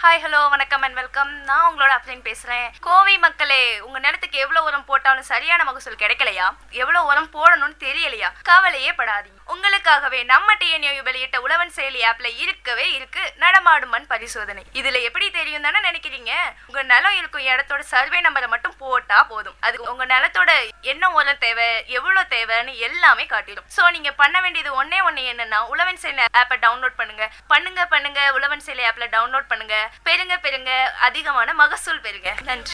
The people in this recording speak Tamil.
ஹாய் ஹலோ வணக்கம் அண்ட் வெல்கம் நான் உங்களோட அப்ளைன் பேசுறேன் கோவை மக்களே உங்க நிலத்துக்கு எவ்வளவு உரம் போட்டாலும் சரியான மகசூல் கிடைக்கலையா எவ்வளவு உரம் போடணும்னு தெரியலையா கவலையே படாதீங்க உங்களுக்காகவே நம்ம டிஎன்யூ வெளியிட்ட உழவன் செயலி ஆப்ல இருக்கவே இருக்கு நடமாடும் மண் பரிசோதனை இதுல எப்படி தெரியும் தானே நினைக்கிறீங்க உங்க நிலம் இருக்கும் இடத்தோட சர்வே நம்பரை மட்டும் போட்டா போதும் அது உங்க நிலத்தோட என்ன உரம் தேவை எவ்வளவு தேவைன்னு எல்லாமே காட்டிடும் சோ நீங்க பண்ண வேண்டியது ஒன்னே ஒண்ணு என்னன்னா உழவன் செயலி ஆப்பை டவுன்லோட் பண்ணுங்க பண்ணுங்க பண்ணுங்க உழவன் செயலி ஆப்ல டவுன்லோட் பண்ணுங்க பெருங்க பெருங்க அதிகமான மகசூல் பெறுங்க நன்றி